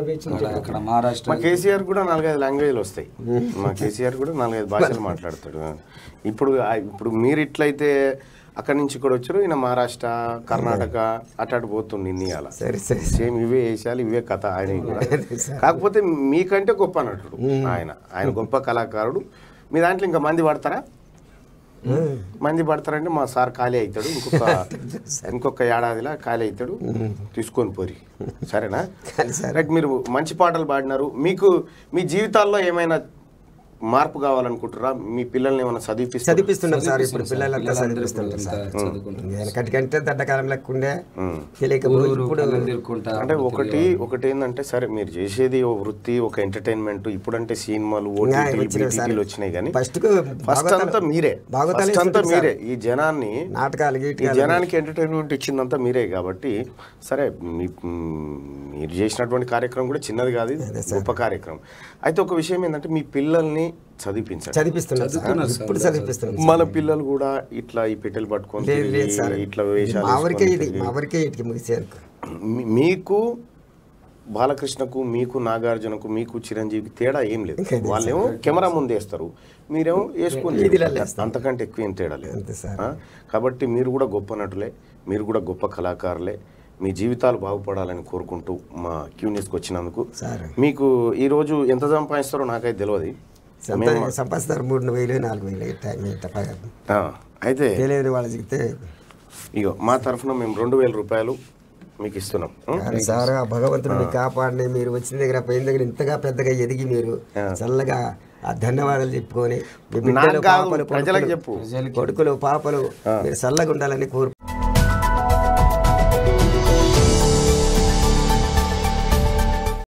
అక్కడ అక్కడ మహారాష్ట్ర మా కేసీఆర్ కూడా నాలుగైదు లాంగ్వేజ్లు వస్తాయి మా కేసీఆర్ కూడా నాలుగైదు భాషలు మాట్లాడతాడు ఇప్పుడు ఆ- ఇప్పుడు మీరు ఇట్లయితే అక్కడి నుంచి కూడా వచ్చారు ఈయన మహారాష్ట్ర కర్ణాటక అటు పోతుండే ఇన్ని అలా సరే సరే సేమ్ ఇవే వేసాలు ఇవే కథ ఆయన కూడా కాకపోతే మీకంటే గొప్ప నటుడు ఆయన ఆయన గొప్ప కళాకారుడు మీ దాంట్లో ఇంకా మంది పడతారా మంది పడతారంటే మా సార్ ఖాళీ అవుతాడు ఇంకొక ఇంకొక ఏడాదిలా ఖాళీ అవుతాడు తీసుకొని పోరి సరేనా కానీ సార్ రైట్ మీరు మంచి పాటలు పాడినారు మీకు మీ జీవితాల్లో ఏమైనా మార్పు కావాలనుకుంటారా మీ పిల్లల్ని ఏమైనా చదివిపిస్తారు చదివిస్తున్నాం సార్ ఇప్పుడు పిల్లలంతా పిల్లలందరూ చదివిస్తుంటారు సార్ చదువుకుంటారు వెనకటికంటే దడ్డకాలం లెక్కుండే తెలియక ఇప్పుడు కళ్ళని తిరుక్కుంటా అంటే ఒకటి ఒకటి ఏంటంటే సరే మీరు చేసేది ఓ వృత్తి ఒక ఎంటర్టైన్మెంట్ ఇప్పుడంటే సినిమాలు ఓటీటీలు వచ్చినాయి సార్. బీటీటీలు వచ్చినాయి కానీ ఫస్ట్ కు ఫస్ట్ అంతా మీరే భాగవతాలు ఫస్ట్ అంతా వేస్తుంటారు మీరే ఈ జనాన్ని నాటకాలు ఈ గీటకాలు జనానికి ఎంటర్టైన్మెంట్ ఇచ్చిందంతా మీరే కాబట్టి సరే మీ మ్, మీరు చేసినటువంటి కార్యక్రమం కూడా చిన్నది కాదు ఇది గొప్ప కార్యక్రమం అయితే ఒక విషయం ఏంటంటే మీ పిల్లల్ని చదివించండి చదివిస్తున్నాం సార్ ఇప్పుడు చదివిస్తున్నాం మన పిల్లలు కూడా ఇట్లా ఈ పెట్టెలు పట్టుకొని లేదు లేదు తిరిగి, సార్ ఇట్లా వేషాలు మా వరకే వేసుకొని ఇది తిరిగి. మా వరకే ఇటుకి ముగిసారు మీ- మీకు బాలకృష్ణకు మీకు నాగార్జునకు మీకు చిరంజీవికి తేడా ఏం లేదు వాళ్ళేమో కెమెరా ముందు వేస్తారు మీరేమో వేసుకొని తిరుగుతారు. అంతకంటే ఎక్కువ ఏం తేడా లేదు అంతే సార్ ఆ? కాబట్టి మీరు కూడా గొప్ప నటులే మీరు కూడా గొప్ప కళాకారులే మీ జీవితాలు బాగుపడాలని కోరుకుంటూ మా క్యూ న్యూస్కి వచ్చినందుకు సార్ మీకు ఈ రోజు ఎంత సంపాదిస్తారో నాకైతే తెలియదు సంపా- సంపాదిస్తారు మూడు వేలు నాలుగు వేలు ఇట్లా ఇట్లా ప- ఆ, అయితే తెలియని వాళ్ళు చెప్తే ఇగో మా తరఫున మేము రెండు వేల రూపాయలు మీకు ఇస్తున్నాం ఉం? కానీ సార్ ఆ భగవంతుడు మీకు కాపాడిని మీరు వచ్చిన దగ్గర పోయిన దగ్గర ఇంతగా పెద్దగా ఎదిగి మీరు చల్లగా ఆ ధన్యవాదాలు చెప్పుకొని మీ బిడ్డలు నాకు కాదు, పాపలు ప్రజలకు కొడుకులు- చెప్పు కొడుకులు పాపలు మీరు చల్లగా ఉండాలని కోరు